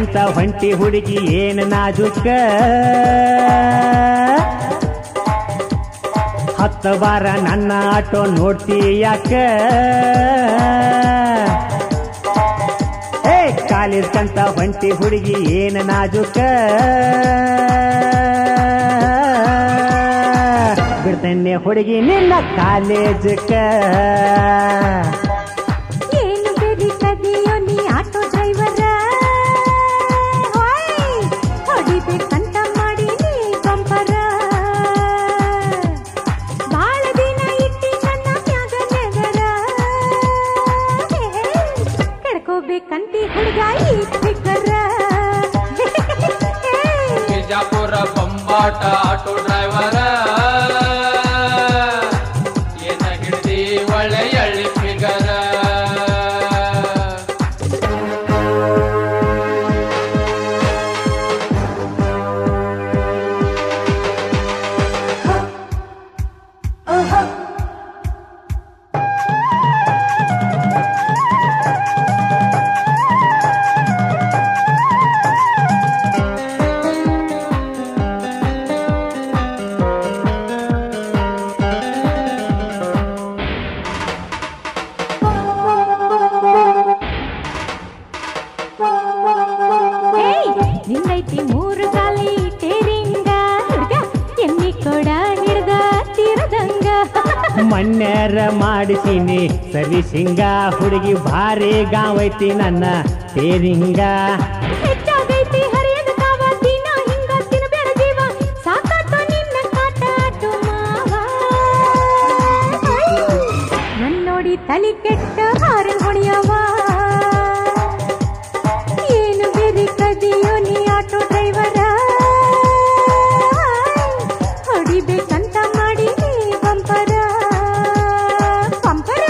ಕಾಲೇಜ್ಗಂತ ಹೊಂಟಿ ಹುಡುಗಿ ಏನ್ ನಾಜುಕ ಹತ್ತು ಬಾರ ನನ್ನ ಆಟೋ ನೋಡ್ತಿ ಯಾಕ ಏ ಕಾಲೇಜ್ಗಂತ ಹೊಂಟಿ ಹುಡುಗಿ ಏನ್ ನಾಜುಕ ಬಿಡ್ತೇನೆ ಹುಡುಗಿ ನಿನ್ನ ಕಾಲೇಜಕ್ಕ ಏನು ಬೇಡಿ ಕದಿಯೋ ನೀ ಆಟೋ ಡ್ರೈವರ ಹೋಯ್, ಹೊಡಿಬೇಕಂತ ಮಾಡಿ ನೀ ಬಂಪರ ಬಾಳ ದಿನ ಇಟ್ಟಿ ನನ್ನ ಮ್ಯಾಗ ನೆಗರ ಹೇ, ಹೇ, ಕೆಡ್ಕೋಬೇಕಂತಿ ಹುಡುಗ ಈ ಫಿಗರ ಹೇ, ಬಿಜಾಪುರ ಬೊಂಬಾಟ ಆಟೋ ಡ್ರೈವರ ಏನ ಹಿಡ್ದಿ ಒಳ್ಳೆ ಎಳ್ಳಿ ಫಿಗರ ಹೇಯ್, ನಿಂದೈತಿ ಮೂರು ಕಾಲಿ ಟೇರಿಂಗ ಹುಡ್ಗ ಎಮ್ಮಿ ಕೊಡ ಹಿಡ್ದ ತೀರದಂಗ ಮನ್ಯಾರ ಮಾಡಿಸಿನಿ ಸರ್ವಿಸಿಂಗ ಹುಡುಗಿ ಭಾರಿ ಗಾವೈತಿ ನನ್ನ ಟೇರಿಂಗ ಹೆಚ್ಚಾಗೈತಿ ಹರಿಯದ ಕಾವ ದಿನ ಹಿಂಗ ತಿನ್ನಬೇಡ ಜೀವ ಸಾಕಾತ ನಿನ್ನ ಕಾಟ ಆಟೋ ಮಾವ ನನ್ ನೋಡಿ ತಲಿ ಕೆಟ್ಟ ಹಾರನ್ ಹೊಡೆಯವ ಏನು ಬೇರೆ ಕದಿಯೋ ನೀ ಆಟೋ ಡ್ರೈವರ ಹೊಡಿಬೇಕಂತ ಮಾಡಿ ನೀ ಬಂಪರ ಬಂಪರ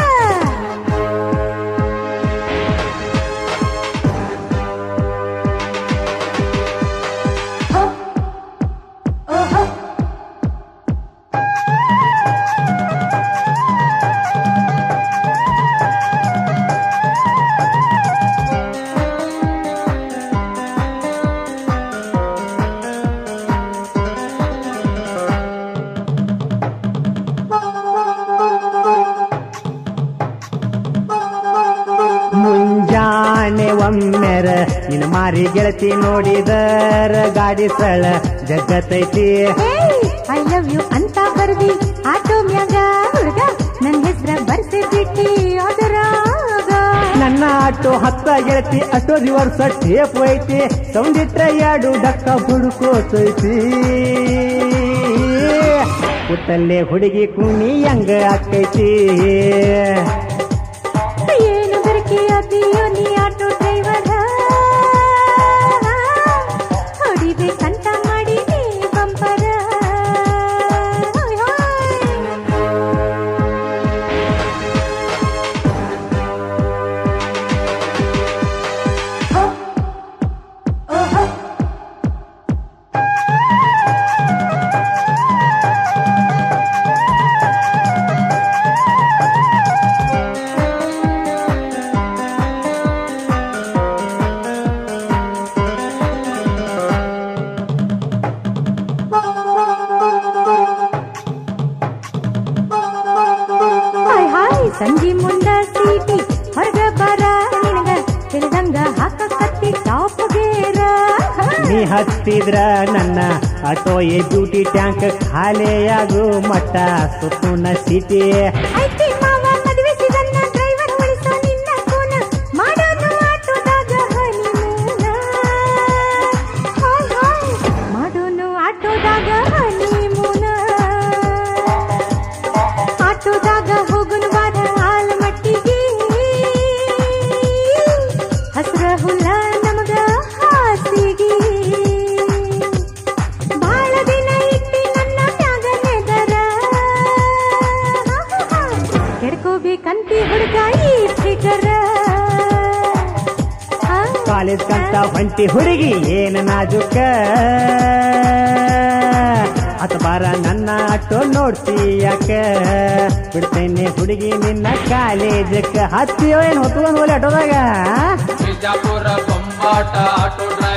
ಮುಂಜಾನೆ ಒಮ್ಮೆರ ನಿನ್ನ ಮಾರಿ ಗೆಳತಿ ನೋಡಿದರ ಗಾಡಿ ಸಳ ಜಗತ್ತೈತಿ ಐ ಲವ್ ಯು ಅಂತ ಬರ್ದಿ ಆಟೋ ಮ್ಯಾಗ ಹುಡುಗ ನನ್ನ ಹೆಸ್ರ ಬರ್ಸಿ ಬಿಟ್ಟಿ ಅದರಾಗ ನನ್ನ ಆಟೋ ಹತ್ತ ಗೆಳತಿ ಅಟೋ ರಿವರ್ಸ್ ಟೇಪ್ ಐತಿ ಸೌಂಡ್ ಇಟ್ರ ಎರಡು ಡಕ್ಕ ಹುಡುಕೋತೈತಿ ಪುಟ್ಟಲ್ಲೇ ಹುಡುಗಿ ಕುಣಿ ಹಂಗ ಆಕೈತಿ ಏನು ಬೆರಕೆ ಅದಿಯೋ ನೀ ಆಟೋ ಡ್ರೈವರ ಹೊಡಿಬೇಕಂತ ಮಾಡಿ ನೀ ಬಂಪರ ಹೋಯ್ ಹೋಯ್. ಹಾಯ್ ಹಾಯ್ ಸಂಜಿ ಮುಂದ ಸೀಟಿ ಹೊರಗ ಬರ ನಿನಗ ತಿಳಿದಂಗ ಹಾಕ ಕತ್ತಿ ಟಾಪ್ ಗೇರ ನೀ ಹತ್ತಿದ್ರ ನನ್ನ ಆಟೋ ಎ ಬ್ಯೂಟಿ ಟ್ಯಾಂಕ್ ಖಾಲಿಯಾಗು ಮಟ್ಟ ಸುತ್ತುನ ಸಿಟಿ ಐತಿ ಮಾವ ಮದುವೆ ಸಿಗನ್ನ ಡ್ರೈವರ್ ಉಳಿಸೋ ನಿನ್ನ ಕೋನ ಮಾಡೋನು ಆಟೋದಾಗ ಹನಿಮೂನ ಹಾಯ್ ಹಾಯ್ ಮಾಡೋನು ಆಟೋದಾಗ ಹನಿಮೂನ ಆಟೋದಾಗ ಹೋಗುನು ಬಾರ ಆಲಮಟ್ಟಿಗೆ ಹಸ್ರ ಹುಲ್ಲ ನಮಗ ಹಾಸಿಗೆ ಬಾಳ ದಿನ ಇಟ್ಟಿ ನನ್ನ ಮ್ಯಾಗ ನೆದರ ಕೆಡ್ಕೋಬೇಕಂತಿ ಹುಡುಗ ಈ ಫಿಗರ ಕಾಲೇಜ್ ಕಂತ ಹೊಂಟಿ ಹುಡುಗಿ ಏನ ನಾಜುಕ ಅತ ಬಾರ ನನ್ನ ಆಟೋ ನೋಡ್ತಿ ಯಾಕ ಬಿಡ್ತೇನೆ ಹುಡುಗಿ ನಿನ್ನ ಕಾಲೇಜಕ್ಕ ಹತ್ತಿಯೋ ಏನ್ ಹೊತ್ಕೊಂಡ್ ಹೋಲಿ ಆಟೋದಾಗ ಬಿಜಾಪುರ ಬೊಂಬಾಟ ಆಟೋ ಡ್ರೈವರ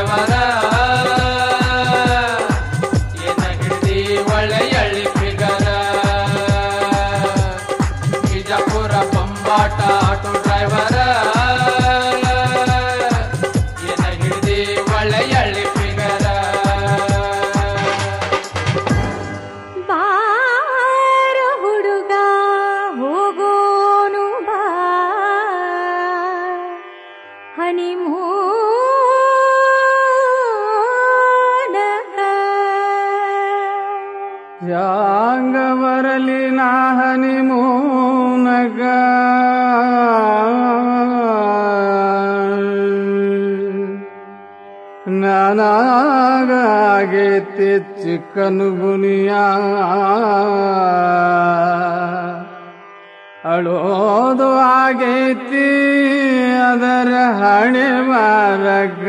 ಹನಿಮೂನಕ ಯಾಂಗ ಬರಲಿ ನಾ ಹನಿಮೂನಗ ನಾನಾಗೈತಿ ಚಿಕ್ಕನು ಗುನಿಯ ಅಳೋದು ಆಗೈತಿ ಅದರ ಹಣೆ ಮಾರಗ